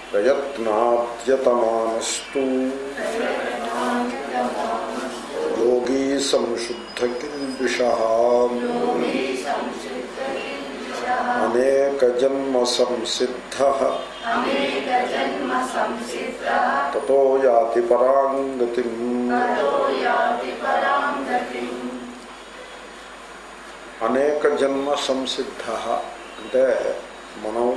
ప్రయత్నాద్యతమానస్తు యోగీ సంశుద్ధ కిల్బిష అనేక జన్మ సంసిద్ధ తతో యాతి పరాంగతి అనేక జన్మ సంసిద్ధ అంటే మనం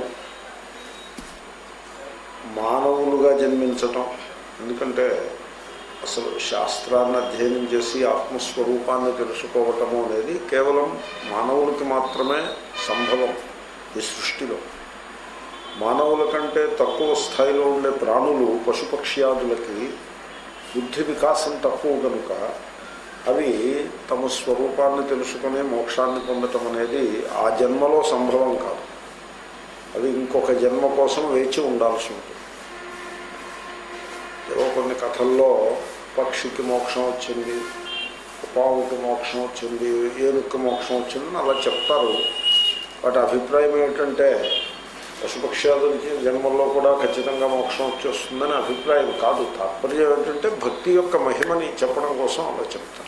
మానవులుగా జన్మించటం ఎందుకంటే అసలు శాస్త్రాన్ని అధ్యయనం చేసి ఆత్మస్వరూపాన్ని తెలుసుకోవటము అనేది కేవలం మానవులకి మాత్రమే సంభవం ఈ సృష్టిలో మానవుల కంటే తక్కువ స్థాయిలో ఉండే ప్రాణులు పశుపక్ష్యాదులకి బుద్ధి వికాసం తక్కువ కనుక అవి తమ స్వరూపాన్ని తెలుసుకునే మోక్షాన్ని పొందటం అనేది ఆ జన్మలో సంభవం కాదు అవి ఇంకొక జన్మ కోసం వేచి ఉండాల్సి ఉంటుంది ఏవో కొన్ని కథల్లో పక్షికి మోక్షం వచ్చింది పావుకి మోక్షం వచ్చింది ఏనుక్కి మోక్షం వచ్చిందని అలా చెప్తారు వాటి అభిప్రాయం ఏమిటంటే పశుపక్ష్యాదులకి జన్మల్లో కూడా ఖచ్చితంగా మోక్షం వచ్చేస్తుందని అభిప్రాయం కాదు తాత్పర్యం ఏంటంటే భక్తి యొక్క మహిమని చెప్పడం కోసం అలా చెప్తారు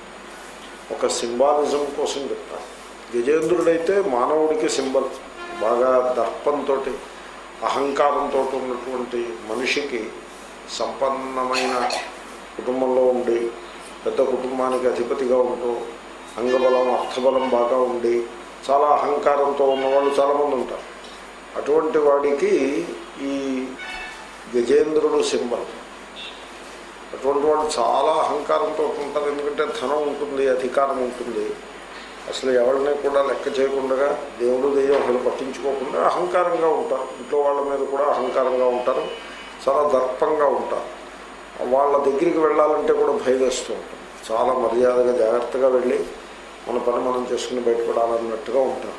ఒక సింబాలిజం కోసం చెప్తారు గజేంద్రుడైతే మానవుడికి సింబల్ బాగా దర్పంతో అహంకారంతో ఉన్నటువంటి మనిషికి సంపన్నమైన కుటుంబంలో ఉండి పెద్ద కుటుంబానికి అధిపతిగా ఉంటూ అంగబలం అర్థబలం బాగా ఉండి చాలా అహంకారంతో ఉన్నవాళ్ళు చాలామంది ఉంటారు అటువంటి వాడికి ఈ గజేంద్రుడు సింబల్ అటువంటి వాళ్ళు చాలా అహంకారంతో ఉంటారు ఎందుకంటే ధనం ఉంటుంది అధికారం ఉంటుంది అసలు ఎవరిని కూడా లెక్క చేయకుండా దేవుడు దెయ్యం అసలు పట్టించుకోకుండా అహంకారంగా ఉంటారు ఇంట్లో వాళ్ళ మీద కూడా అహంకారంగా ఉంటారు చాలా దర్పంగా ఉంటారు వాళ్ళ దగ్గరికి వెళ్ళాలంటే కూడా భయం వేస్తూ ఉంటుంది చాలా మర్యాదగా జాగ్రత్తగా వెళ్ళి మన పని మనం చేసుకుని బయటపడాలన్నట్టుగా ఉంటారు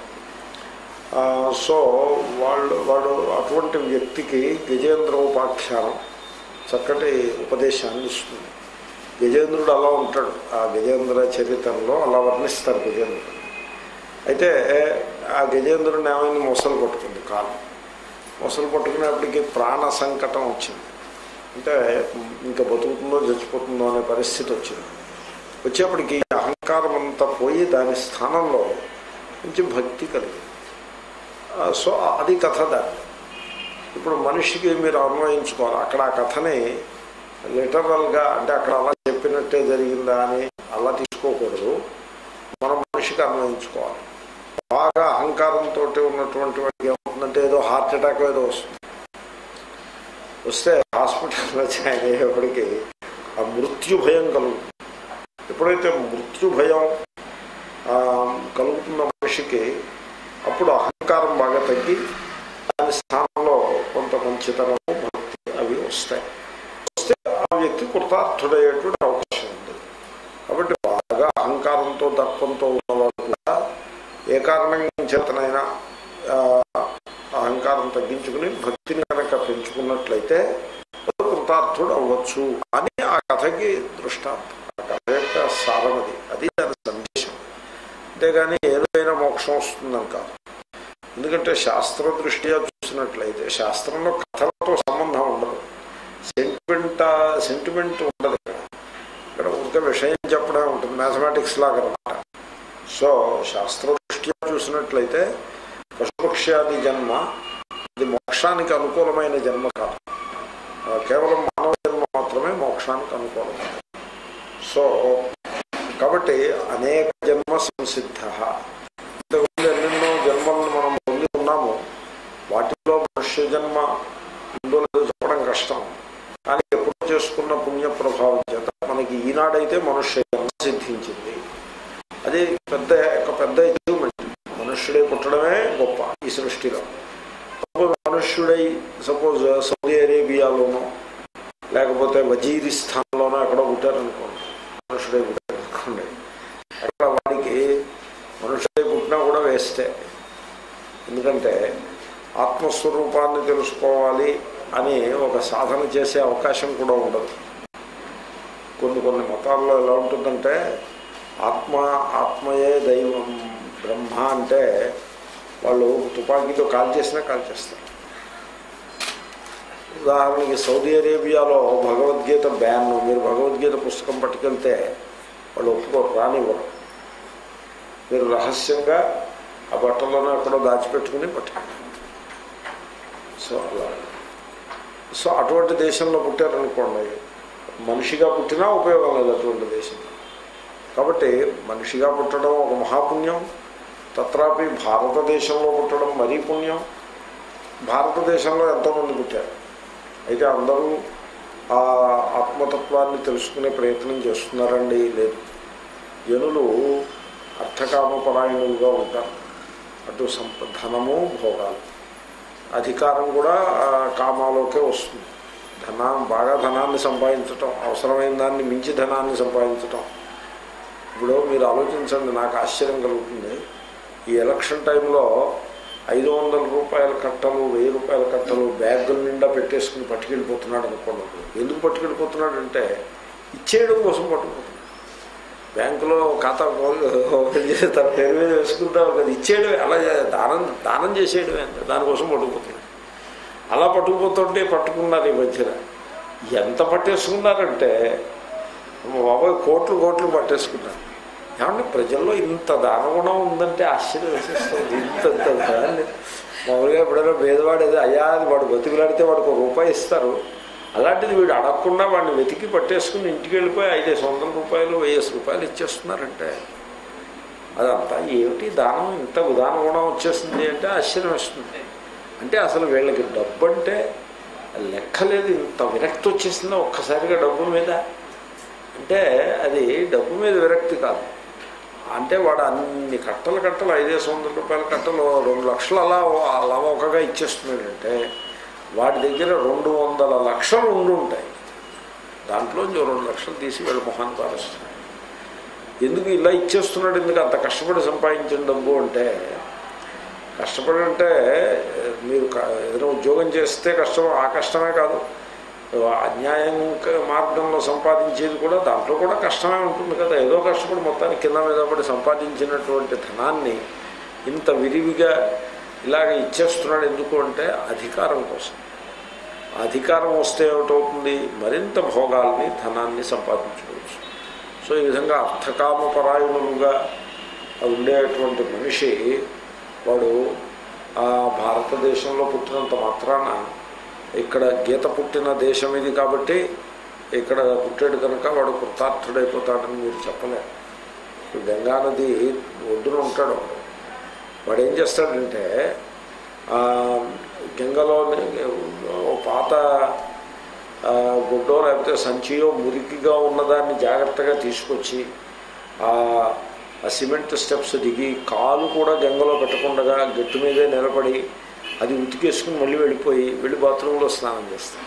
సో వాళ్ళు వాడు అటువంటి వ్యక్తికి గజేంద్ర ఉపాఖ్యానం చక్కటి ఉపదేశాన్ని ఇస్తుంది గజేంద్రుడు అలా ఉంటాడు ఆ గజేంద్ర చరిత్రలో అలా వర్ణిస్తారు గజేంద్రుడు అయితే ఆ గజేంద్రుడిని ఏమైంది మొసలు పట్టుకుంది కాలం మొసలు పట్టుకునేప్పటికీ ప్రాణ సంకటం వచ్చింది అంటే ఇంకా బతుకుతుందో చచ్చిపోతుందో అనే పరిస్థితి వచ్చింది వచ్చేప్పటికి అహంకారం అంతా పోయి దాని స్థానంలో కొంచెం భక్తి కలిగింది సో అది కథ దాన్ని ఇప్పుడు మనిషికి మీరు అన్వయించుకోవాలి అక్కడ ఆ కథని లిటరల్గా అంటే అక్కడ అలా చెప్పినట్టే జరిగిందా అని అలా తీసుకోకూడదు మనం మనిషికి అన్వయించుకోవాలి బాగా అహంకారంతో ఉన్నటువంటి వాడికి ఏమవుతుందంటే ఏదో హార్ట్ అటాక్ ఏదో వస్తుంది వస్తే హాస్పిటల్లో జాయిన్ అయ్యేప్పటికీ ఆ మృత్యు భయం కలుగుతుంది ఎప్పుడైతే మృత్యు భయం కలుగుతున్న మనిషికి అప్పుడు అహంకారం బాగా తగ్గి దాని స్థానంలో కొంత మంచితనము భక్తి అవి వస్తాయి వస్తే ఆ వ్యక్తి కృతార్థుడయ్యేటువంటి అవకాశం ఉంది కాబట్టి బాగా అహంకారంతో దర్పంతో ఉన్నవాళ్ళు కూడా ఏ కారణం చేతనైనా అహంకారం తగ్గించుకుని భక్తిని కనుక పెంచుకున్నట్లయితే కృతార్థుడు అవ్వచ్చు అని ఆ కథకి దృష్టాంతం ఆ కథ యొక్క సారమది అది దాని సందేశం అంతేగాని ఏదైనా మోక్షం వస్తుందని కాదు ఎందుకంటే శాస్త్ర దృష్ట్యా చూసినట్లయితే శాస్త్రంలో కథలతో సంబంధం ఉండదు సెంటిమెంట్ సెంటిమెంట్ ఉండదు ఇక్కడ ఇక్కడ ఒక విషయం చెప్పడం ఉంటుంది మ్యాథమెటిక్స్ లాగా అనమాట సో శాస్త్ర దృష్ట్యా చూసినట్లయితే పశుపక్ష్యాది జన్మ ఇది మోక్షానికి అనుకూలమైన జన్మ కాదు కేవలం మానవ జన్మ మాత్రమే మోక్షానికి అనుకూలమైనది సో కాబట్టి అనేక జన్మ సంసిద్ధ ఇంతకుముందు ఎన్నెన్నో జన్మలను మనం పొంది ఉన్నాము వాటిలో మనుష్య జన్మ ఉందో లేదో చెప్పడం కష్టం కానీ ఎప్పుడు చేసుకున్న పుణ్య ప్రభావం చేత మనకి ఈనాడైతే మనుష్య జన్మ సిద్ధించింది అది పెద్ద ఒక పెద్ద అచీవ్మెంట్ మనుష్యుడే పుట్టడమే గొప్ప ఈ సృష్టిలో సపోజ్ మనుష్యుడై సపోజ్ సౌదీ అరేబియాలోనో లేకపోతే వజీరిస్థాన్లోనో ఎక్కడో పుట్టారనుకోండి మనుషుడే పుట్టారనుకోండి అక్కడ వాడికి మనుషుడే పుట్టినా కూడా వేస్తే ఎందుకంటే ఆత్మస్వరూపాన్ని తెలుసుకోవాలి అని ఒక సాధన చేసే అవకాశం కూడా ఉండదు కొన్ని కొన్ని మతాల్లో ఎలా ఉంటుందంటే ఆత్మ ఆత్మయే దైవం బ్రహ్మ అంటే వాళ్ళు తుపాకీతో కాల్ చేసినా కాల్ చేస్తారు ఉదాహరణకి సౌదీ అరేబియాలో భగవద్గీత బ్యాన్ మీరు భగవద్గీత పుస్తకం పట్టుకెళ్తే వాళ్ళు ఒప్పుకోరు రానివ్వరు మీరు రహస్యంగా ఆ బట్టలను ఎక్కడో దాచిపెట్టుకుని పట్టుకెళ్ళాలి సో అలా సో అటువంటి దేశంలో పుట్టారనుకోండి మనిషిగా పుట్టినా ఉపయోగం లేదు అటువంటి దేశంలో కాబట్టి మనిషిగా పుట్టడం ఒక మహాపుణ్యం తత్రాపి భారతదేశంలో పుట్టడం మరీ పుణ్యం భారతదేశంలో ఎంతోమంది పుట్టారు అయితే అందరూ ఆ ఆత్మతత్వాన్ని తెలుసుకునే ప్రయత్నం చేస్తున్నారండి లేదు జనులు అర్థకామపరాయణులుగా ఉంటారు అటు సంప ధనము భోగాలు అధికారం కూడా ఆ కామాలోకే వస్తుంది ధనం బాగా ధనాన్ని సంపాదించటం అవసరమైన దాన్ని మించి ధనాన్ని సంపాదించటం ఇప్పుడు మీరు ఆలోచించండి నాకు ఆశ్చర్యం కలుగుతుంది ఈ ఎలక్షన్ టైంలో ఐదు వందల రూపాయల కట్టలు వెయ్యి రూపాయల కట్టలు బ్యాగుల నిండా పెట్టేసుకుని పట్టుకెళ్ళిపోతున్నాడు అనుకోండి ఎందుకు పట్టుకెళ్ళిపోతున్నాడు అంటే ఇచ్చేయడం కోసం పట్టుకుపోతున్నాడు బ్యాంకులో ఖాతా ఓపెన్ చేసి తన పేరు మీద వేసుకుంటాం కదా ఇచ్చేయడమే అలా చే- దానం దానం చేసేయడమే అంతే దానికోసం పట్టుకుపోతున్నాడు అలా పట్టుకుపోతుంటే పట్టుకున్నారు ఈ మధ్యన ఎంత పట్టేసుకున్నారంటే అమ్మ బాబాయ్ కోట్లు కోట్లు పట్టేసుకున్నారు ఏమంటే ప్రజల్లో ఇంత దానగుణం ఉందంటే ఆశ్చర్యం వేసేస్తుంది ఇంత ఇంత దాన్ని మామూలుగా ఎప్పుడైనా పేదవాడు ఏదో అయ్యా అది వాడు బతికులాడితే వాడికి ఒక రూపాయి ఇస్తారు అలాంటిది వీడు అడగకుండా వాడిని వెతికి పట్టేసుకుని ఇంటికి వెళ్ళిపోయి ఐదేసి వందల రూపాయలు వెయ్యేసి రూపాయలు ఇచ్చేస్తున్నారంటే అదంతా ఏమిటి దానం ఇంత ఉదాన గుణం వచ్చేస్తుంది అంటే ఆశ్చర్యం వస్తుంది అంటే అసలు వీళ్ళకి డబ్బు అంటే లెక్కలేదు ఇంత విరక్తి వచ్చేసిందో ఒక్కసారిగా డబ్బు మీద అంటే అది డబ్బు మీద విరక్తి కాదు అంటే వాడు అన్ని కట్టలు కట్టలు ఐదేసి వందల రూపాయల కట్టలు రెండు లక్షలు అలా అలా ఒకగా ఇచ్చేస్తున్నాడంటే వాడి దగ్గర రెండు వందల లక్షలు ఉండి ఉంటాయి దాంట్లో రెండు లక్షలు తీసి వీళ్ళ మొహాన్ని పారేస్తున్నాడు ఎందుకు ఇలా ఇచ్చేస్తున్నాడు ఎందుకు అంత కష్టపడి సంపాదించిన డబ్బు అంటే కష్టపడి అంటే మీరు క- ఏదైనా ఉద్యోగం చేస్తే కష్టం ఆ కష్టమే కాదు అన్యాయం మార్గంలో సంపాదించేది కూడా దాంట్లో కూడా కష్టమే ఉంటుంది కదా ఏదో కష్టపడి మొత్తానికి కింద మీద పడి సంపాదించినటువంటి ధనాన్ని ఇంత విరివిగా ఇలాగ ఇచ్చేస్తున్నాడు ఎందుకు అంటే అధికారం కోసం ఆ అధికారం వస్తే ఏమిటవుతుంది మరింత భోగాల్ని ధనాన్ని సంపాదించుకోవచ్చు సో ఈ విధంగా అర్థకామపరాయణులుగా ఉండేటువంటి మనిషి వాడు ఆ భారతదేశంలో పుట్టినంత మాత్రాన ఇక్కడ గీత పుట్టిన దేశం ఇది కాబట్టి ఇక్కడ పుట్టాడు కనుక వాడు కృతార్థుడైపోతాడని మీరు చెప్పలేరు ఇప్పుడు గంగా నది ఒడ్డున ఉంటాడు వాడు. వాడు ఏం చేస్తాడంటే ఆ, గంగలో ఓ పాత ఆ, గుడ్డో లేకపోతే సంచియో మురికిగా ఉన్నదాన్ని జాగ్రత్తగా తీసుకొచ్చి ఆ ఆ సిమెంట్ స్టెప్స్ దిగి కాలు కూడా గంగలో పెట్టకుండా గట్టు మీదే నిలబడి అది ఉతికేసుకుని మళ్ళీ వెళ్ళిపోయి వెళ్ళి బాత్రూంలో స్నానం చేస్తాం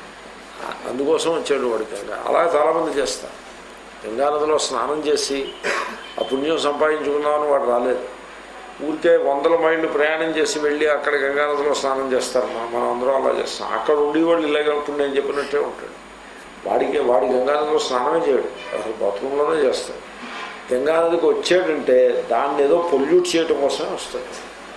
అందుకోసం వచ్చాడు వాడి గంగ అలా చాలామంది చేస్తారు గంగానదిలో స్నానం చేసి ఆ పుణ్యం సంపాదించుకున్నామని వాడు రాలేదు ఊరికే వందల మైళ్ళు ప్రయాణం చేసి వెళ్ళి అక్కడ గంగానదిలో స్నానం చేస్తారు మనం మనం అందరం అలా చేస్తాం అక్కడ ఉండి వాళ్ళు ఇలాగే పుణ్యం చెప్పినట్టే ఉంటాడు వాడికి వాడి గంగానదిలో స్నానమే చేయడు అసలు బాత్రూంలోనే చేస్తాడు గంగానదికి వచ్చాడంటే దాన్ని ఏదో పొల్యూట్ చేయడం కోసమే వస్తాడు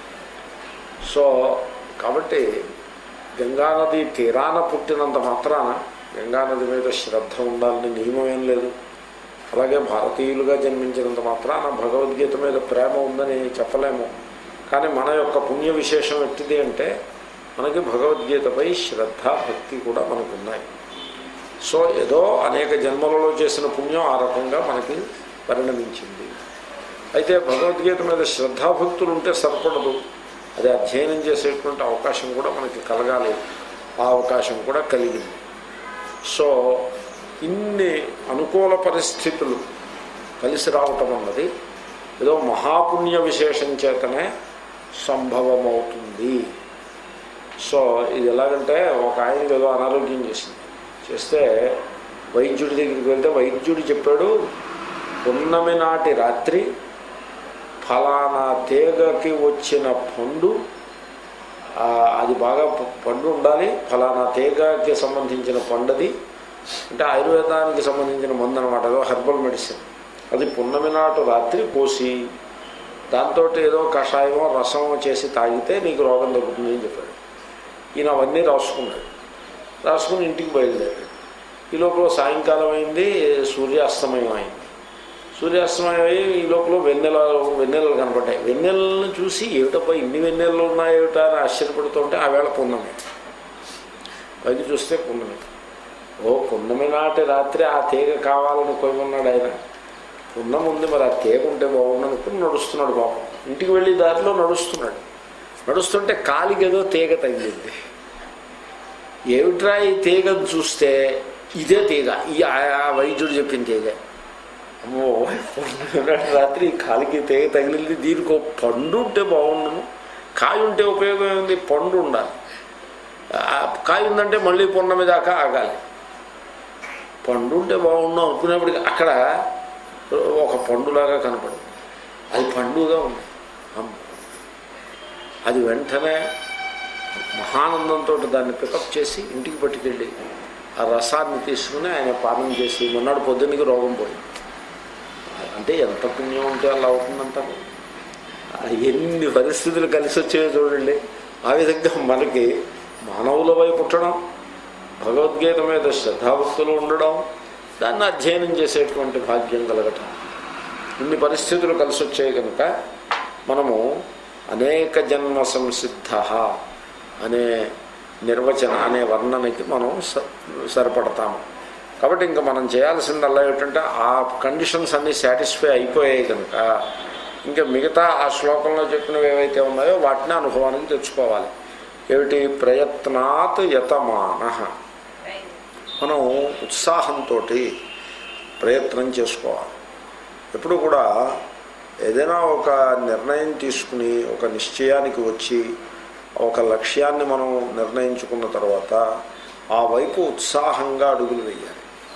సో కాబట్టి గంగానది తీరాన పుట్టినంత మాత్రాన గంగానది మీద శ్రద్ధ ఉండాలని నియమం ఏం లేదు అలాగే భారతీయులుగా జన్మించినంత మాత్రాన భగవద్గీత మీద ప్రేమ ఉందని చెప్పలేము కానీ మన యొక్క పుణ్య విశేషం ఎట్టిది అంటే మనకి భగవద్గీతపై శ్రద్ధ భక్తి కూడా మనకు ఉన్నాయి సో ఏదో అనేక జన్మలలో చేసిన పుణ్యం ఆ రకంగా మనకి పరిణమించింది అయితే భగవద్గీత మీద శ్రద్ధాభక్తులు ఉంటే సరిపడదు అది అధ్యయనం చేసేటువంటి అవకాశం కూడా మనకి కలగాలి ఆ అవకాశం కూడా కలిగింది సో ఇన్ని అనుకూల పరిస్థితులు కలిసి రావటం అన్నది ఏదో మహాపుణ్య విశేషం చేతనే సంభవమవుతుంది సో ఇది ఎలాగంటే ఒక ఆయనకి ఏదో అనారోగ్యం చేసింది చేస్తే వైద్యుడి దగ్గరికి వెళ్తే వైద్యుడు చెప్పాడు పున్నమి నాటి రాత్రి ఫలానా తీగకి వచ్చిన పండు ఆ, అది బాగా ప- పండు ఉండాలి ఫలానా తీగకి సంబంధించిన పండుది అంటే ఆయుర్వేదానికి సంబంధించిన మందు అనమాట ఏదో హెర్బల్ మెడిసిన్ అది పున్నమి నాటు రాత్రి పోసి దాంతో ఏదో కషాయమో రసమో చేసి తాగితే నీకు రోగం తగ్గుతుంది అని చెప్పాడు ఈయన అవన్నీ రాసుకున్నాడు రాసుకుని ఇంటికి బయలుదేరాడు ఈ లోపల సాయంకాలం అయింది సూర్యాస్తమయం అయింది సూర్యాస్తమయం అయ్యి ఈ లోపల వెన్నెల వెన్నెలలు కనపడ్డాయి వెన్నెలను చూసి ఏమిటబ్బా ఇన్ని వెన్నెలలు ఉన్నాయేమిటా అని ఆశ్చర్యపడుతుంటే ఆ వేళ పున్నమి పైకి చూస్తే పున్నమి ఓ పున్నమి నాటి రాత్రి ఆ తీగ కావాలని కొయ్యమన్నాడు ఆయన పున్నమి ఉంది మరి ఆ తీగ ఉంటే బాగుండు అనుకుని నడుస్తున్నాడు పాపం ఇంటికి వెళ్ళి దారిలో నడుస్తున్నాడు నడుస్తుంటే కాలికి ఏదో తీగ తగిలింది ఏమిట్రా ఈ తీగను చూస్తే ఇదే తీగ ఈ ఆ వైద్యుడు చెప్పిన తీగ అమ్మో పున్నమి నాటి రాత్రి ఈ కాలికి తీగ తగిలింది దీనికి ఒక పండు ఉంటే బాగుండును కాయ ఉంటే ఉపయోగం ఏముంది పండు ఉండాలి ఆ కాయ ఉందంటే మళ్ళీ పున్నమి దాకా ఆగాలి పండు ఉంటే బాగుండు అనుకునేప్పటికి అక్కడ ఒక పండులాగా కనపడింది అది పండుగా ఉంది అమ్మ అది వెంటనే మహానందంతో దాన్ని పికప్ చేసి ఇంటికి పట్టుకెళ్ళి ఆ రసాన్ని తీసుకుని ఆయన పానం చేసి మొన్నడు పొద్దున్నకి రోగం పోయింది అంటే ఎంత పుణ్యం ఉంటే అలా అవుతుందంటారు ఆ ఎన్ని పరిస్థితులు కలిసి వచ్చాయో చూడండి ఆ విధంగా మనకి మానవులపై పుట్టడం భగవద్గీత మీద శ్రద్ధాభక్తులు ఉండడం దాన్ని అధ్యయనం చేసేటువంటి భాగ్యం కలగటం ఇన్ని పరిస్థితులు కలిసి వచ్చాయి కనుక మనము అనేక జన్మ సంసిద్ధ అనే నిర్వచన అనే వర్ణనకి మనం స- సరిపడతాము కాబట్టి ఇంకా మనం చేయాల్సిందల్లా ఏమిటంటే ఆ కండిషన్స్ అన్నీ సాటిస్ఫై అయిపోయాయి కనుక ఇంకా మిగతా ఆ శ్లోకంలో చెప్పినవి ఏవైతే ఉన్నాయో వాటిని అనుభవానికి తెచ్చుకోవాలి ఏమిటి ప్రయత్నాత్ యతమాన మనం ఉత్సాహంతో ప్రయత్నం చేసుకోవాలి ఎప్పుడు కూడా ఏదైనా ఒక నిర్ణయం తీసుకుని ఒక నిశ్చయానికి వచ్చి ఒక లక్ష్యాన్ని మనం నిర్ణయించుకున్న తర్వాత ఆ వైపు ఉత్సాహంగా అడుగులు వేయాలి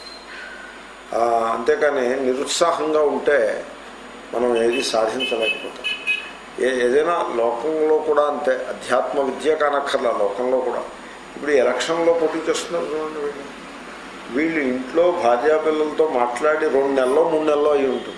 ఆ, అంతేకాని నిరుత్సాహంగా ఉంటే మనం ఏది సాధించలేకపోతాం ఏ ఏదైనా లోకంలో కూడా అంతే అధ్యాత్మ విద్య కానక్కర్లా లోకంలో కూడా ఇప్పుడు ఈ ఎలక్షన్లో పోటీ చేస్తున్నారు చూడండి వీళ్ళు వీళ్ళు ఇంట్లో భార్యాపిల్లలతో మాట్లాడి రెండు నెలలో మూడు నెలలో అయి ఉంటుంది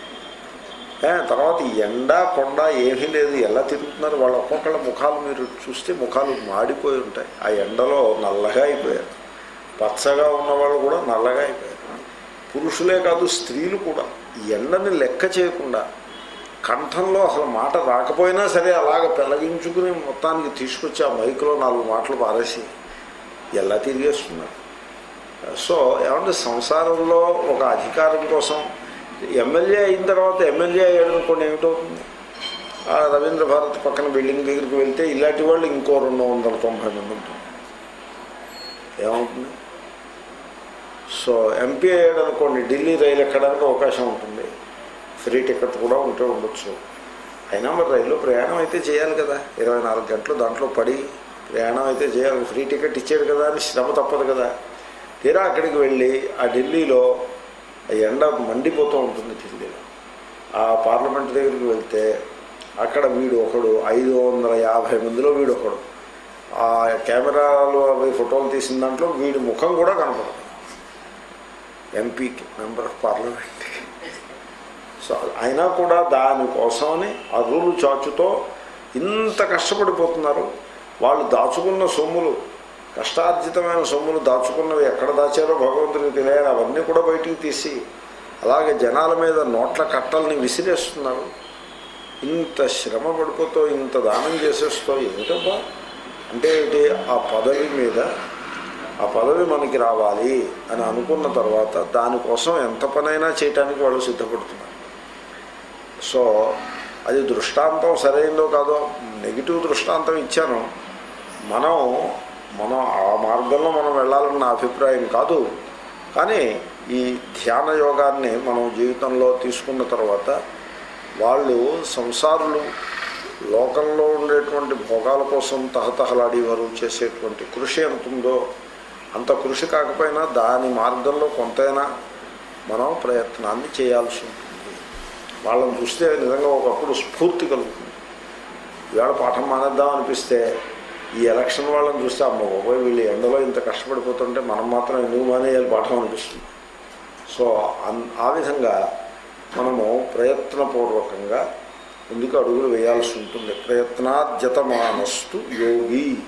ఏ, తర్వాత ఈ ఎండ కొండ ఏమీ లేదు ఎలా తిరుగుతున్నారు వాళ్ళ ఒక్కొక్కళ్ళ ముఖాలు మీరు చూస్తే ముఖాలు మాడిపోయి ఉంటాయి ఆ ఎండలో నల్లగా అయిపోయారు పచ్చగా ఉన్నవాళ్ళు కూడా నల్లగా అయిపోయారు పురుషులే కాదు స్త్రీలు కూడా ఈ ఎండని లెక్క చేయకుండా కంఠంలో అసలు మాట రాకపోయినా సరే అలాగ పెళ్ళగించుకుని మొత్తానికి తీసుకొచ్చి ఆ మైకులో నాలుగు మాటలు పారేసి ఎలా తిరిగేస్తున్నారు సో ఏమంటే సంసారంలో ఒక అధికారం కోసం ఎమ్మెల్యే అయిన తర్వాత ఎమ్మెల్యే అయ్యాడు అనుకోండి ఏమిటవుతుంది ఆ రవీంద్ర భారత్ పక్కన బిల్డింగ్ దగ్గరికి వెళ్తే ఇలాంటి వాళ్ళు ఇంకో రెండు వందల తొంభై మంది ఉంటుంది ఏమవుతుంది సో ఎంపీ అయ్యాడు అనుకోండి ఢిల్లీ రైలు ఎక్కడానికి అవకాశం ఉంటుంది ఫ్రీ టికెట్ కూడా ఉంటే ఉండొచ్చు అయినా మరి రైల్లో ప్రయాణం అయితే చేయాలి కదా ఇరవై నాలుగు గంటలు దాంట్లో పడి ప్రయాణం అయితే చేయాలి ఫ్రీ టికెట్ ఇచ్చాడు కదా అని శ్రమ తప్పదు కదా తీరా అక్కడికి వెళ్ళి ఆ ఢిల్లీలో ఆ ఎండ మండిపోతూ ఉంటుంది ఢిల్లీలో ఆ పార్లమెంట్ దగ్గరికి వెళ్తే అక్కడ వీడు ఒకడు ఐదు వందల యాభై మందిలో వీడు ఒకడు ఆ కెమెరాలు అవి ఫోటోలు తీసిన దాంట్లో వీడి ముఖం కూడా కనపడదు ఎంపీకి మెంబర్ ఆఫ్ పార్లమెంట్ సో అయినా కూడా దానికోసమని అరులు చాచుతో ఇంత కష్టపడిపోతున్నారు వాళ్ళు దాచుకున్న సొమ్ములు కష్టార్జితమైన సొమ్ములు దాచుకున్నవి ఎక్కడ దాచారో భగవంతుడికి తెలియాలి అవన్నీ కూడా బయటికి తీసి అలాగే జనాల మీద నోట్ల కట్టల్ని విసిరేస్తున్నారు ఇంత శ్రమ పడిపోతూ ఇంత దానం చేసేస్తూ ఏమిటబ్బా అంటే ఏంటి ఆ పదవి మీద ఆ పదవి మనకి రావాలి అని అనుకున్న తర్వాత దానికోసం ఎంత పనైనా చేయటానికి వాళ్ళు సిద్ధపడుతున్నారు సో అది దృష్టాంతం సరైందో కాదో నెగిటివ్ దృష్టాంతం ఇచ్చాను మనం మనం ఆ మార్గంలో మనం వెళ్ళాలన్న నా అభిప్రాయం కాదు కానీ ఈ ధ్యాన యోగాన్ని మనం జీవితంలో తీసుకున్న తర్వాత వాళ్ళు సంసారులు లోకంలో ఉండేటువంటి భోగాల కోసం తహతహలాడేవారు చేసేటువంటి కృషి ఎంత ఉందో అంత కృషి కాకపోయినా దాని మార్గంలో కొంతైనా మనం ప్రయత్నాన్ని చేయాల్సి ఉంటుంది వాళ్ళని చూస్తే నిజంగా ఒకప్పుడు స్ఫూర్తి కలుగుతుంది ఇవాళ పాఠం మానేద్దాం అనిపిస్తే ఈ ఎలక్షన్ వాళ్ళని చూస్తే అమ్మ బాబోయ్ వీళ్ళు ఎండలో ఇంత కష్టపడిపోతుంటే మనం మాత్రం ఎందుకు మానేయాలి పాఠం అనిపిస్తుంది సో అన్- ఆ విధంగా మనము ప్రయత్నపూర్వకంగా ముందుకు అడుగులు వేయాల్సి ఉంటుంది ప్రయత్నాద్యతమానస్తు యోగి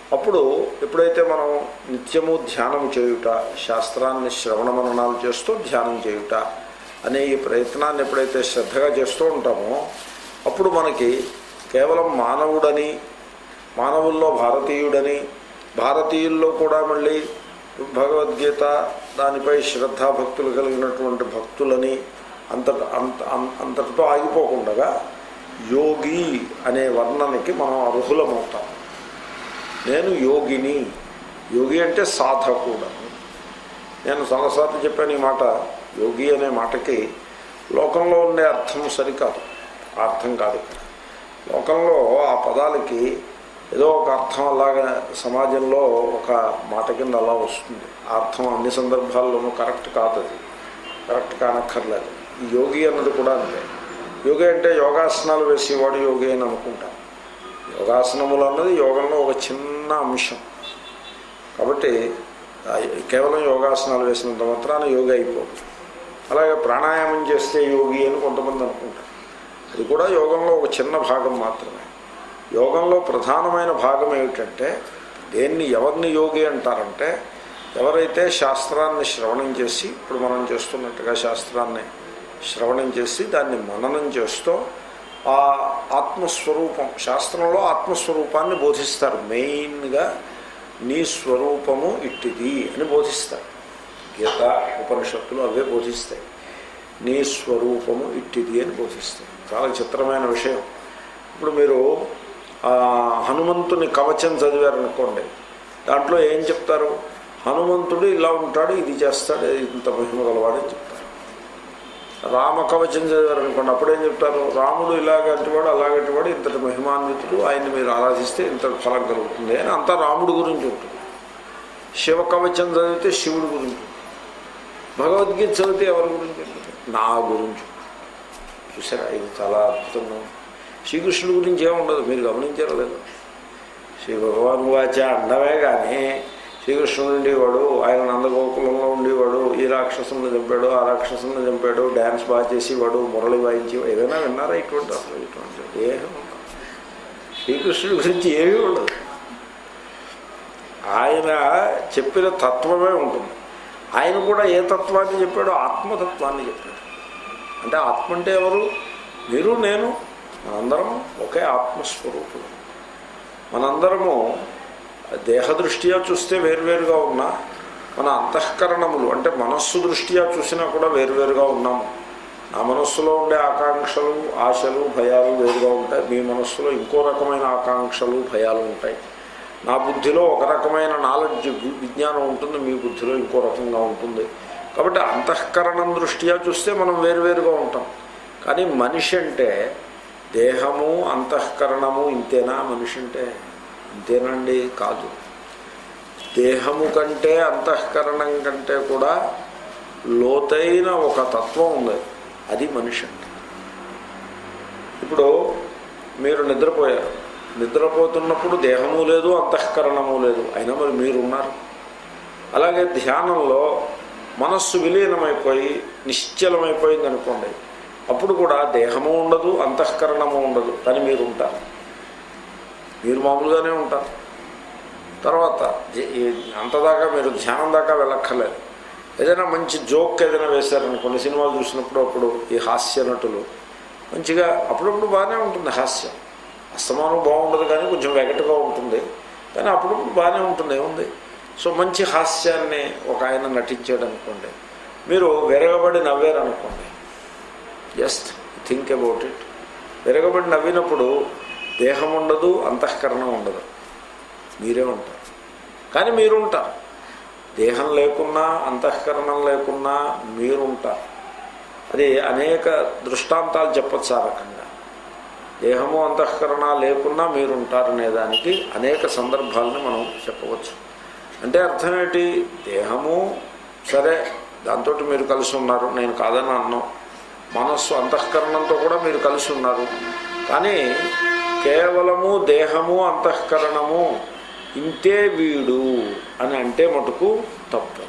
అప్పుడు ఎప్పుడైతే మనం నిత్యము ధ్యానం చేయుట శాస్త్రాన్ని శ్రవణ మననాలు చేస్తూ ధ్యానం చేయుట అనే ఈ ప్రయత్నాన్ని ఎప్పుడైతే శ్రద్ధగా చేస్తూ ఉంటామో అప్పుడు మనకి కేవలం మానవుడని మానవుల్లో భారతీయుడని భారతీయుల్లో కూడా మళ్ళీ భగవద్గీత దానిపై శ్రద్ధాభక్తులు కలిగినటువంటి భక్తులని అంత అంత అం- అంతటితో ఆగిపోకుండా యోగి అనే వర్ణనకి మనం అర్హులమవుతాం నేను యోగిని యోగి అంటే సాధకుడను నేను చాలాసార్లు చెప్పాను ఈ మాట యోగి అనే మాటకి లోకంలో ఉండే అర్థం సరికాదు ఆ అర్థం కాదు ఇక్కడ లోకంలో ఆ పదాలకి ఏదో ఒక అర్థం అలాగా సమాజంలో ఒక మాట కింద అలా వస్తుంది ఆ అర్థం అన్ని సందర్భాల్లోనూ కరెక్ట్ కాదు అది కరెక్ట్ కానక్కర్లేదు ఈ యోగి అన్నది కూడా అంతే యోగి అంటే యోగాసనాలు వేసేవాడు యోగి అని అనుకుంటాం యోగాసనములు అన్నది యోగంలో ఒక చిన్న అంశం కాబట్టి ఆ కేవలం యోగాసనాలు వేసినంత మాత్రాన యోగి అయిపోదు అలాగే ప్రాణాయామం చేస్తే యోగి అని కొంతమంది అనుకుంటారు అది కూడా యోగంలో ఒక చిన్న భాగం మాత్రమే యోగంలో ప్రధానమైన భాగం ఏమిటంటే దేన్ని ఎవరిని యోగి అంటారంటే ఎవరైతే శాస్త్రాన్ని శ్రవణం చేసి ఇప్పుడు మనం చేస్తున్నట్టుగా శాస్త్రాన్ని శ్రవణం చేసి దాన్ని మననం చేస్తూ ఆ ఆత్మస్వరూపం శాస్త్రంలో ఆత్మస్వరూపాన్ని బోధిస్తారు మెయిన్గా నీ స్వరూపము ఇట్టిది అని బోధిస్తారు గీత ఉపనిషత్తులు అవే బోధిస్తాయి నీ స్వరూపము ఇట్టిది అని బోధిస్తాయి చాలా చిత్రమైన విషయం ఇప్పుడు మీరు ఆ, హనుమంతుని కవచం చదివారనుకోండి దాంట్లో ఏం చెప్తారు హనుమంతుడు ఇలా ఉంటాడు ఇది చేస్తాడు ఇంత మహిమ గలవాడని చెప్తారు రామ కవచం చదివారనుకోండి అప్పుడేం చెప్తారు రాముడు ఇలాగంటివాడు అలాగంటివాడు ఇంతటి మహిమాన్వితుడు ఆయన్ని మీరు ఆరాధిస్తే ఇంతటి ఫలం కలుగుతుంది అని అంతా రాముడు గురించి ఉంటుంది శివ కవచం చదివితే శివుడు గురించి ఉంటుంది భగవద్గీత చదివితే ఎవరి గురించి ఉంటుంది నా గురించి ఉంటుంది. చూసారా ఇది చాలా అద్భుతంగా ఉంది శ్రీకృష్ణుడి గురించి ఏముండదు మీరు గమనించారో లేదు శ్రీ భగవాన్ వాచ అండమే కానీ శ్రీకృష్ణుడు ఉండేవాడు ఆయన నందగోకులంలో ఉండేవాడు ఈ రాక్షసుని చంపాడు ఆ రాక్షసుని చంపాడు డ్యాన్స్ బాగా చేసేవాడు మురళి వాయించి ఏదైనా విన్నారా ఇటువంటి అసలు ఇటువంటి ఏమీ ఉండదు శ్రీకృష్ణుడి గురించి ఏమీ ఉండదు ఆయన చెప్పిన తత్వమే ఉంటుంది ఆయన కూడా ఏ తత్వాన్ని చెప్పాడో ఆత్మతత్వాన్ని చెప్పాడు అంటే ఆత్మ అంటే ఎవరు మీరు నేను మనందరం ఒకే ఆత్మస్వరూపుడు మనందరము దేహదృష్ట్యా చూస్తే వేరువేరుగా ఉన్నా మన అంతఃకరణములు అంటే మనస్సు దృష్ట్యా చూసినా కూడా వేరువేరుగా ఉన్నాము నా మనస్సులో ఉండే ఆకాంక్షలు ఆశలు భయాలు వేరుగా ఉంటాయి మీ మనస్సులో ఇంకో రకమైన ఆకాంక్షలు భయాలు ఉంటాయి నా బుద్ధిలో ఒక రకమైన నాలెడ్జ్ విజ్ఞానం ఉంటుంది మీ బుద్ధిలో ఇంకో రకంగా ఉంటుంది కాబట్టి అంతఃకరణం దృష్ట్యా చూస్తే మనం వేరువేరుగా ఉంటాం కానీ మనిషి అంటే దేహము అంతఃకరణము ఇంతేనా మనిషి అంటే ఇంతేనండి కాదు దేహము కంటే అంతఃకరణం కంటే కూడా లోతైన ఒక తత్వం ఉంది అది మనిషి అంటే ఇప్పుడు మీరు నిద్రపోయారు నిద్రపోతున్నప్పుడు దేహము లేదు అంతఃకరణము లేదు అయినా మరి మీరున్నారు అలాగే ధ్యానంలో మనస్సు విలీనమైపోయి నిశ్చలమైపోయింది అనుకోండి అప్పుడు కూడా దేహము ఉండదు అంతఃకరణము ఉండదు కానీ మీరు ఉంటారు మీరు మామూలుగానే ఉంటారు తర్వాత జ- ఈ అంతదాకా మీరు ధ్యానం దాకా వెళ్ళక్కర్లేదు ఏదైనా మంచి జోక్ ఏదైనా వేశారనుకోండి సినిమాలు చూసినప్పుడు అప్పుడు ఈ హాస్య నటులు మంచిగా అప్పుడప్పుడు బాగానే ఉంటుంది హాస్యం అస్తమానం బాగుండదు కానీ కొంచెం వెగటుగా ఉంటుంది కానీ అప్పుడప్పుడు బాగానే ఉంటుంది ఏముంది సో మంచి హాస్యాన్ని ఒక ఆయన నటించాడు అనుకోండి మీరు విరగబడి నవ్వారనుకోండి జస్ట్ థింక్ అబౌట్ ఇట్ విరగబడి నవ్వినప్పుడు దేహం ఉండదు అంతఃకరణం ఉండదు మీరే ఉంటారు కానీ మీరుంటారు దేహం లేకున్నా అంతఃకరణం లేకున్నా మీరుంటారు అది అనేక దృష్టాంతాలు చెప్పచ్చు ఆ రకంగా దేహము అంతఃకరణ లేకున్నా మీరుంటారనే దానికి అనేక సందర్భాలను మనం చెప్పవచ్చు అంటే అర్థం ఏంటి దేహము సరే దాంతో మీరు కలిసి ఉన్నారు నేను కాదని అన్నాం మనస్సు అంతఃకరణంతో కూడా మీరు కలిసి ఉన్నారు కానీ కేవలము దేహము అంతఃకరణము ఇంతే వీడు అని అంటే మటుకు తప్పు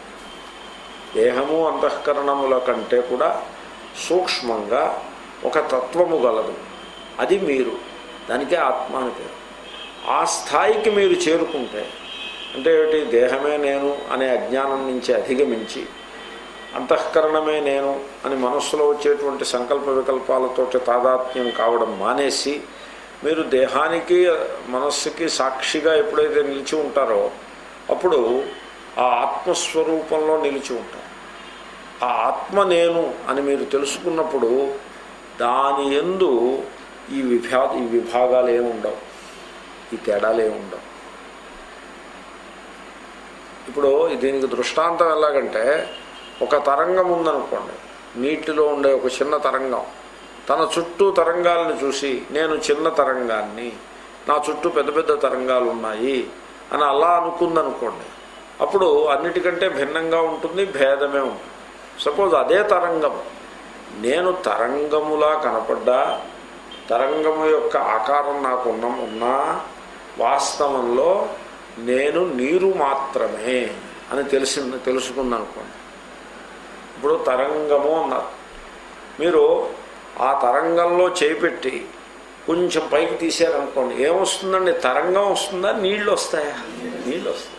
దేహము అంతఃకరణముల కంటే కూడా సూక్ష్మంగా ఒక తత్వము గలదు అది మీరు దానికే ఆత్మ అని పేరు ఆ స్థాయికి మీరు చేరుకుంటే అంటే ఏమిటి దేహమే నేను అనే అజ్ఞానం నుంచి అధిగమించి అంతఃకరణమే నేను అని మనస్సులో వచ్చేటువంటి సంకల్ప వికల్పాలతో తాదాత్మ్యం కావడం మానేసి మీరు దేహానికి మనస్సుకి సాక్షిగా ఎప్పుడైతే నిలిచి ఉంటారో అప్పుడు ఆ ఆత్మస్వరూపంలో నిలిచి ఉంటారు ఆ ఆత్మ నేను అని మీరు తెలుసుకున్నప్పుడు దాని ఎందు ఈ విభా ఈ విభాగాలు ఏమి ఉండవు ఈ తేడాలు ఏమి ఉండవు ఇప్పుడు దీనికి దృష్టాంతం ఎలాగంటే ఒక తరంగం ఉందనుకోండి నీటిలో ఉండే ఒక చిన్న తరంగం తన చుట్టూ తరంగాలను చూసి నేను చిన్న తరంగాన్ని నా చుట్టూ పెద్ద పెద్ద తరంగాలు ఉన్నాయి అని అలా అనుకుందనుకోండి అప్పుడు అన్నిటికంటే భిన్నంగా ఉంటుంది భేదమే ఉంటుంది సపోజ్ అదే తరంగం నేను తరంగములా కనపడ్డా తరంగము యొక్క ఆకారం నాకు ఉన్న ఉన్నా వాస్తవంలో నేను నీరు మాత్రమే అని తెలిసింది తెలుసుకుందనుకోండి ఇప్పుడు తరంగము అన్నారు మీరు ఆ తరంగంలో చేపెట్టి కొంచెం పైకి తీసారనుకోండి ఏమొస్తుందండి తరంగం వస్తుందా నీళ్ళు వస్తాయా నీళ్ళు వస్తాయి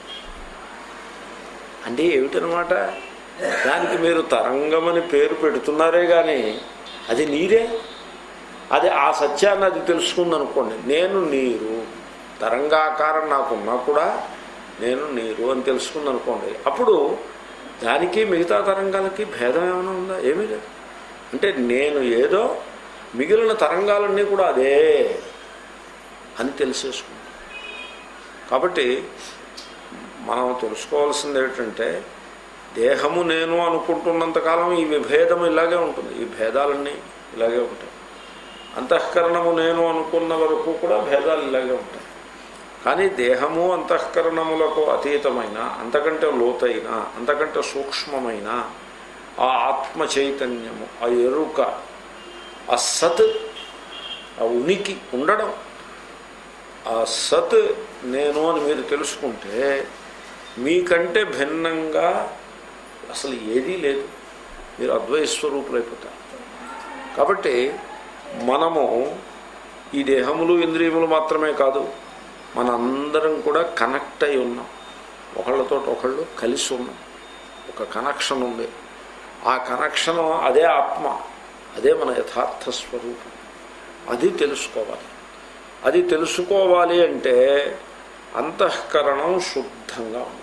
అంటే ఏమిటనమాట దానికి మీరు తరంగమని పేరు పెడుతున్నారే కానీ అది నీరే అది ఆ సత్యాన్ని అది తెలుసుకుందనుకోండి నేను నీరు తరంగాకారం నాకున్నా కూడా నేను నీరు అని తెలుసుకుందనుకోండి అప్పుడు దానికి మిగతా తరంగాలకి భేదం ఏమైనా ఉందా ఏమీ లేదు అంటే నేను ఏదో మిగిలిన తరంగాలన్నీ కూడా అదే అని తెలిసేసుకుంది కాబట్టి మనం తెలుసుకోవాల్సింది ఏమిటంటే దేహము నేను అనుకుంటున్నంతకాలం ఈ విభేదం ఇలాగే ఉంటుంది ఈ భేదాలన్నీ ఇలాగే ఉంటాయి అంతఃకరణము నేను అనుకున్న వరకు కూడా భేదాలు ఇలాగే ఉంటాయి కానీ దేహము అంతఃకరణములకు అతీతమైన అంతకంటే లోతైన అంతకంటే సూక్ష్మమైన ఆ ఆత్మ చైతన్యము ఆ ఎరుక ఆ సత్ ఆ ఉనికి ఉండడం ఆ సత్ నేను అని మీరు తెలుసుకుంటే మీకంటే భిన్నంగా అసలు ఏదీ లేదు మీరు అద్వైస్వరూపులైపోతారు కాబట్టి మనము ఈ దేహములు ఇంద్రియములు మాత్రమే కాదు మనందరం కూడా కనెక్ట్ అయి ఉన్నాం ఒకళ్ళతో ఒకళ్ళు కలిసి ఉన్నాం ఒక కనెక్షన్ ఉంది ఆ కనెక్షన్ అదే ఆత్మ అదే మన యథార్థ స్వరూపం అది తెలుసుకోవాలి అది తెలుసుకోవాలి అంటే అంతఃకరణం శుద్ధంగా ఉండాలి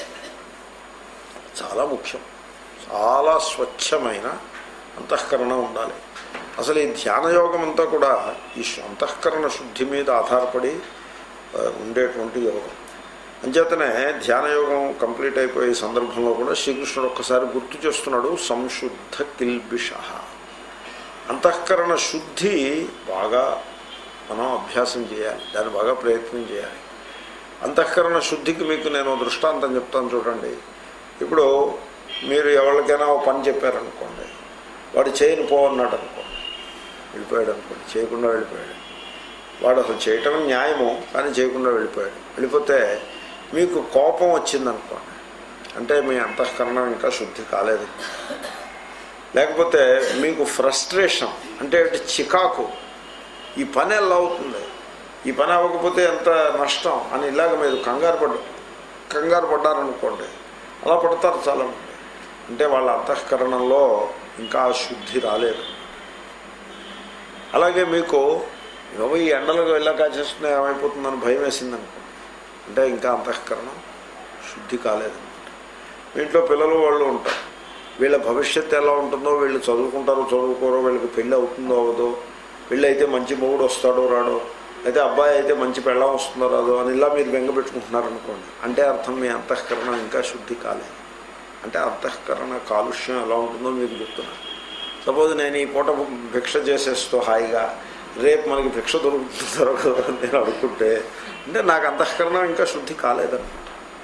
చాలా ముఖ్యం చాలా స్వచ్ఛమైన అంతఃకరణం ఉండాలి అసలు ఈ ధ్యానయోగం అంతా కూడా ఈ అంతఃకరణ శుద్ధి మీద ఆధారపడి ఉండేటువంటి యోగం అంచేతనే ధ్యానయోగం కంప్లీట్ అయిపోయే సందర్భంలో కూడా శ్రీకృష్ణుడు ఒక్కసారి గుర్తు చేస్తున్నాడు సంశుద్ధ కిల్బిష అంతఃకరణ శుద్ధి బాగా మనం అభ్యాసం చేయాలి దాన్ని బాగా ప్రయత్నం చేయాలి అంతఃకరణ శుద్ధికి మీకు నేను దృష్టాంతం చెప్తాను చూడండి ఇప్పుడు మీరు ఎవరికైనా ఓ పని చెప్పారనుకోండి వాడు చేయని పో అన్నాడు అనుకోండి వెళ్ళిపోయాడు అనుకోండి చేయకుండా వెళ్ళిపోయాడు వాడు అసలు చేయటం న్యాయము కానీ చేయకుండా వెళ్ళిపోయాడు వెళ్ళిపోతే మీకు కోపం వచ్చిందనుకోండి అంటే మీ అంతఃకరణం ఇంకా శుద్ధి కాలేదు లేకపోతే మీకు ఫ్రస్ట్రేషన్ అంటే చికాకు ఈ పని ఎలా అవుతుంది ఈ పని అవ్వకపోతే ఎంత నష్టం అని ఇలాగ మీరు కంగారు పడ్డ కంగారు పడ్డారనుకోండి అలా పడతారు చాలామంది అంటే వాళ్ళ అంతఃకరణంలో ఇంకా శుద్ధి రాలేదు అలాగే మీకు ఏవో ఈ ఎండలకు వెళ్ళాక చేస్తున్నా ఏమైపోతుందని భయం వేసిందనుకో అంటే ఇంకా అంతఃకరణం శుద్ధి కాలేదన్నమాట మీ ఇంట్లో పిల్లలు వాళ్ళు ఉంటారు వీళ్ళ భవిష్యత్తు ఎలా ఉంటుందో వీళ్ళు చదువుకుంటారో చదువుకోరో వీళ్ళకి పెళ్ళి అవుతుందో అవదో వీళ్ళు అయితే మంచి మొగుడు వస్తాడో రాడో అయితే అబ్బాయి అయితే మంచి పెళ్ళం వస్తుందో రాదో అని ఇలా మీరు బెంగ పెట్టుకుంటున్నారనుకోండి అంటే అర్థం మీ అంతఃకరణం ఇంకా శుద్ధి కాలేదు అంటే అంతఃకరణ కాలుష్యం ఎలా ఉంటుందో మీకు చెప్తున్నాను సపోజ్ నేను ఈ పూట భిక్ష చేసేస్తూ హాయిగా రేపు మనకి భిక్ష దొరుకుతుంది దొరకదు అని నేను అనుకుంటే అంటే నాకు అంతఃకరణం ఇంకా శుద్ధి కాలేదన్నమాట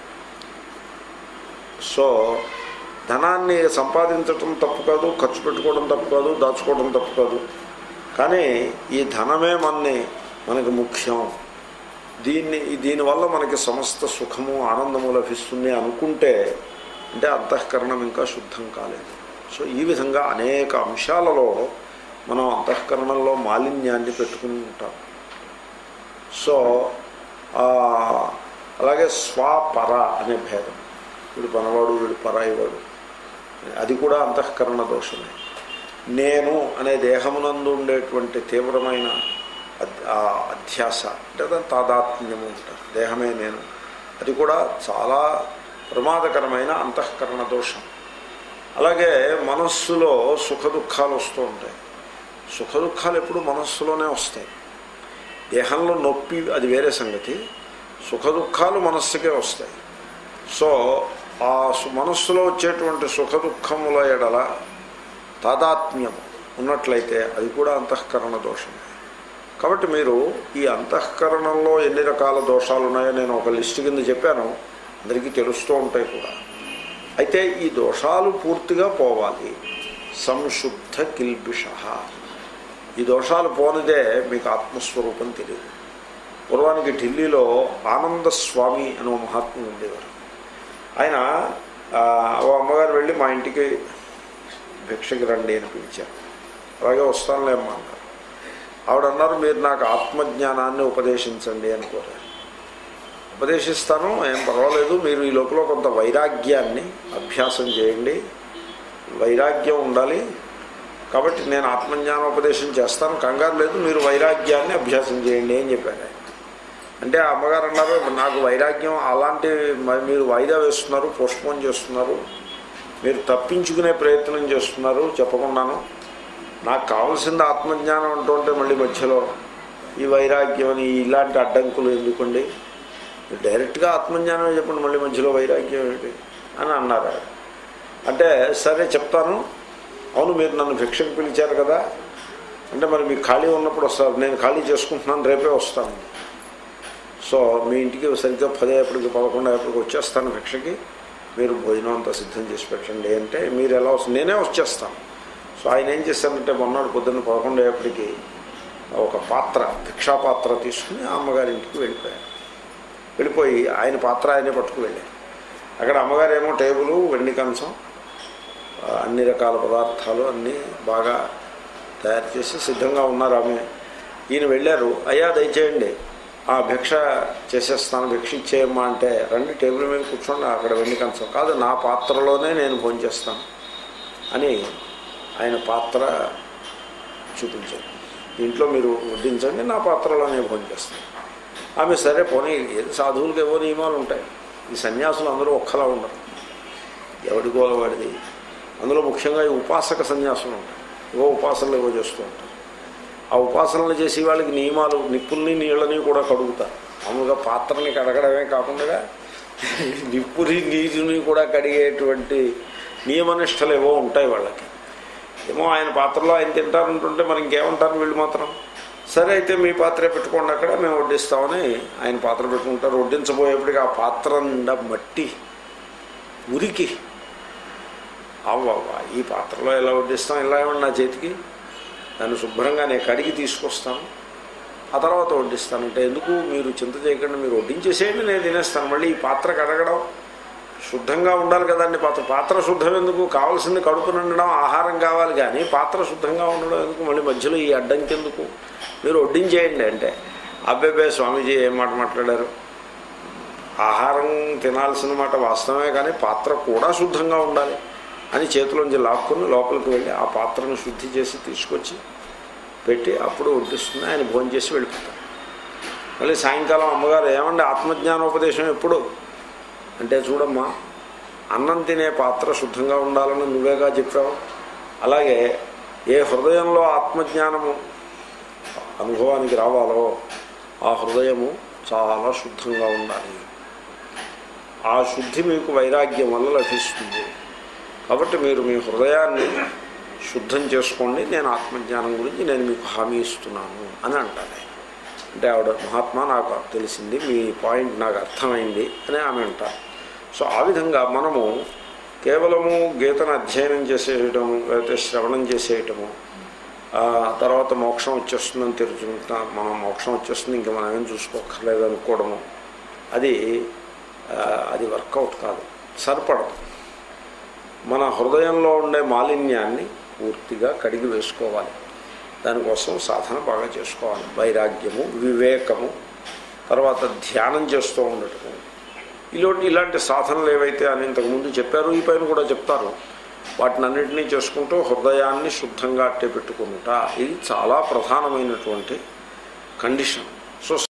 సో ధనాన్ని సంపాదించటం తప్పు కాదు ఖర్చు పెట్టుకోవడం తప్పు కాదు దాచుకోవడం తప్పు కాదు కానీ ఈ ధనమే మనని మనకి ముఖ్యం దీన్ని దీనివల్ల మనకి సమస్త సుఖము ఆనందము లభిస్తుంది అనుకుంటే అంటే అంతఃకరణం ఇంకా శుద్ధం కాలేదు సో ఈ విధంగా అనేక అంశాలలో మనం అంతఃకరణంలో మాలిన్యాన్ని పెట్టుకుని ఉంటాం సో ఆ, అలాగే స్వాపర అనే భేదం వీడు పనవాడు వీడు పరాయివాడు అది కూడా అంతఃకరణ దోషమే నేను అనే దేహమునందు ఉండేటువంటి తీవ్రమైన అద్- ఆ అధ్యాస అంటే దాని తాదాత్మ్యము అంటారు దేహమే నేను అది కూడా చాలా ప్రమాదకరమైన అంతఃకరణ దోషం అలాగే మనస్సులో సుఖ దుఃఖాలు వస్తూ ఉంటాయి సుఖ దుఃఖాలు ఎప్పుడు మనస్సులోనే వస్తాయి దేహంలో నొప్పి అది వేరే సంగతి సుఖ దుఃఖాలు మనస్సుకే వస్తాయి సో ఆ సు- మనస్సులో వచ్చేటువంటి సుఖ దుఃఖముల ఎడల తాదాత్మ్యం ఉన్నట్లయితే అది కూడా అంతఃకరణ దోషమే కాబట్టి మీరు ఈ అంతఃకరణంలో ఎన్ని రకాల దోషాలు ఉన్నాయో నేను ఒక లిస్టు కింద చెప్పాను అందరికీ తెలుస్తూ ఉంటాయి కూడా అయితే ఈ దోషాలు పూర్తిగా పోవాలి సంశుద్ధ కిల్బిష ఈ దోషాలు పోనిదే మీకు ఆత్మస్వరూపం తెలియదు పూర్వానికి ఢిల్లీలో ఆనంద స్వామి అని ఒక మహాత్ముడు ఉండేవారు ఆయన ఆ, ఓ అమ్మగారు వెళ్ళి మా ఇంటికి భిక్షకి రండి అని పిలిచారు అలాగే వస్తానులే అమ్మా అన్నారు ఆవిడ అన్నారు మీరు నాకు ఆత్మజ్ఞానాన్ని ఉపదేశించండి అని కోరారు ఉపదేశిస్తాను ఏం పర్వాలేదు మీరు ఈ లోపల కొంత వైరాగ్యాన్ని అభ్యాసం చేయండి వైరాగ్యం ఉండాలి కాబట్టి నేను ఆత్మజ్ఞానోపదేశం చేస్తాను కంగారు లేదు మీరు వైరాగ్యాన్ని అభ్యాసం చేయండి అని చెప్పారు ఆయన అంటే ఆ అమ్మగారు అన్నారు నాకు వైరాగ్యం అలాంటి మ- మీరు వాయిదా వేస్తున్నారు పోస్ట్పోన్ చేస్తున్నారు మీరు తప్పించుకునే ప్రయత్నం చేస్తున్నారు చెప్పకుండాను నాకు కావాల్సింది ఆత్మజ్ఞానం అంటుంటే మళ్ళీ మధ్యలో ఈ వైరాగ్యం అని ఇలాంటి అడ్డంకులు ఎందుకండి మీరు డైరెక్ట్గా ఆత్మజ్ఞానమే చెప్పండి మళ్ళీ మధ్యలో వైరాగ్యం ఏంటి అని అన్నారు ఆయన. అంటే సరే చెప్తాను అవును మీరు నన్ను భిక్షకు పిలిచారు కదా అంటే మరి మీకు ఖాళీ ఉన్నప్పుడు వస్తారు నేను ఖాళీ చేసుకుంటున్నాను రేపే వస్తాను సో మీ ఇంటికి సరిగ్గా పదేపటికి పదకొండు అయ్యేపటికి వచ్చేస్తాను భిక్షకి మీరు భోజనం అంతా సిద్ధం చేసి పెట్టండి అంటే మీరు ఎలా వస్తుంది నేనే వచ్చేస్తాను సో ఆయన ఏం చేశారంటే మొన్నటి పొద్దున్న పదకొండు అయ్యేపటికి ఒక పాత్ర భిక్షా పాత్ర తీసుకుని ఆ అమ్మగారి ఇంటికి వెళ్ళిపోయారు వెళ్ళిపోయి ఆయన పాత్ర ఆయనే పట్టుకు వెళ్ళారు అక్కడ అమ్మగారేమో టేబుల్ వెండి కంచం ఆ, అన్ని రకాల పదార్థాలు అన్నీ బాగా తయారు చేసి సిద్ధంగా ఉన్నారు ఆమె ఈయన వెళ్ళారు అయ్యా దయచేయండి ఆ భిక్ష చేసేస్తాను భిక్ష ఇచ్చేయమ్మా అంటే రండి టేబుల్ మీద కూర్చోండి అక్కడ వెండి కంచం కాదు నా పాత్రలోనే నేను భోంచేస్తాను అని ఆయన పాత్ర చూపించారు దీంట్లో మీరు వడ్డించండి నా పాత్రలో నేను భోంచేస్తాను ఆమె సరే పోనీ ఏది సాధువులకు ఏవో నియమాలు ఉంటాయి ఈ సన్యాసులు అందరూ ఒక్కలా ఉండరు ఎవడి గోల వాడిది అందులో ముఖ్యంగా ఈ ఉపాసక సన్యాసులు ఉంటాయి ఏవో ఉపాసనలు ఏవో చేస్తూ ఉంటారు ఆ ఉపాసనలు చేసే వాళ్ళకి నియమాలు నిప్పుల్ని నీళ్ళని కూడా కడుగుతారు మామూలుగా పాత్రని కడగడమే కాకుండా నిప్పుని నీరుని కూడా కడిగేటువంటి నియమనిష్టలు ఏవో ఉంటాయి వాళ్ళకి ఏమో ఆయన పాత్రలో ఆయన తింటారంటుంటే మరి ఇంకేమంటారు వీళ్ళు మాత్రం సరే అయితే మీ పాత్రే పెట్టుకోండి అక్కడ మేము వడ్డిస్తామని ఆయన పాత్ర పెట్టుకుంటారు వడ్డించబోయేప్పటికి ఆ పాత్ర నిండా మట్టి మురికి అవ్వవ్వ ఈ పాత్రలో ఎలా వడ్డిస్తాం ఇలా ఏమన్నా నా చేతికి దాన్ని శుభ్రంగా నేను కడిగి తీసుకొస్తాను ఆ తర్వాత వడ్డిస్తాను అంటే ఎందుకు మీరు చింత చేయకుండా మీరు వడ్డించేసేయండి నేను తినేస్తాను మళ్ళీ ఈ పాత్ర కడగడం శుద్ధంగా ఉండాలి కదండి పాత్ర పాత్ర శుద్ధం ఎందుకు కావాల్సింది కడుపు నిండడం ఆహారం కావాలి కానీ పాత్ర శుద్ధంగా ఉండడం ఎందుకు మళ్ళీ మధ్యలో ఈ అడ్డంకి ఎందుకు మీరు వడ్డించేయండి అంటే అబ్బాయి స్వామీజీ ఏం మాట మాట్లాడారు ఆహారం తినాల్సిన మాట వాస్తవమే కానీ పాత్ర కూడా శుద్ధంగా ఉండాలి అని చేతిలోంచి లాక్కుని లోపలికి వెళ్ళి ఆ పాత్రను శుద్ధి చేసి తీసుకొచ్చి పెట్టి అప్పుడు వడ్డిస్తుంది ఆయన భోజనం చేసి వెళ్ళిపోతారు మళ్ళీ సాయంకాలం అమ్మగారు ఏమండి ఆత్మజ్ఞానోపదేశం ఎప్పుడు అంటే చూడమ్మా అన్నం తినే పాత్ర శుద్ధంగా ఉండాలని నువ్వేగా చెప్పావు అలాగే ఏ హృదయంలో ఆత్మజ్ఞానము అనుభవానికి రావాలో ఆ హృదయము చాలా శుద్ధంగా ఉండాలి ఆ శుద్ధి మీకు వైరాగ్యం వల్ల లభిస్తుంది కాబట్టి మీరు మీ హృదయాన్ని శుద్ధం చేసుకోండి నేను ఆత్మజ్ఞానం గురించి నేను మీకు హామీ ఇస్తున్నాను అని అంటారు ఆయన. అంటే ఆవిడ మహాత్మా నాకు తెలిసింది మీ పాయింట్ నాకు అర్థమైంది అని ఆమె అంటారు సో ఆ విధంగా మనము కేవలము గీతను అధ్యయనం చేసేయటము లేకపోతే శ్రవణం చేసేయటము ఆ తర్వాత మోక్షం వచ్చేస్తుందని తెలుసుకుంటా మనం మోక్షం వచ్చేస్తుంది ఇంకా మనం ఏం చూసుకోక్కర్లేదు అనుకోవడము అది ఆ, అది వర్కౌట్ కాదు సరిపడదు మన హృదయంలో ఉండే మాలిన్యాన్ని పూర్తిగా కడిగి వేసుకోవాలి దానికోసం సాధన బాగా చేసుకోవాలి వైరాగ్యము వివేకము తర్వాత ధ్యానం చేస్తూ ఉండటము ఇలాంటి ఇలాంటి సాధనలు ఏవైతే అని ఇంతకుముందు చెప్పారు ఈ పైన కూడా చెప్తారు వాటిని అన్నింటినీ చేసుకుంటూ హృదయాన్ని శుద్ధంగా అట్టే పెట్టుకుంటా ఇది చాలా ప్రధానమైనటువంటి కండిషన్ సో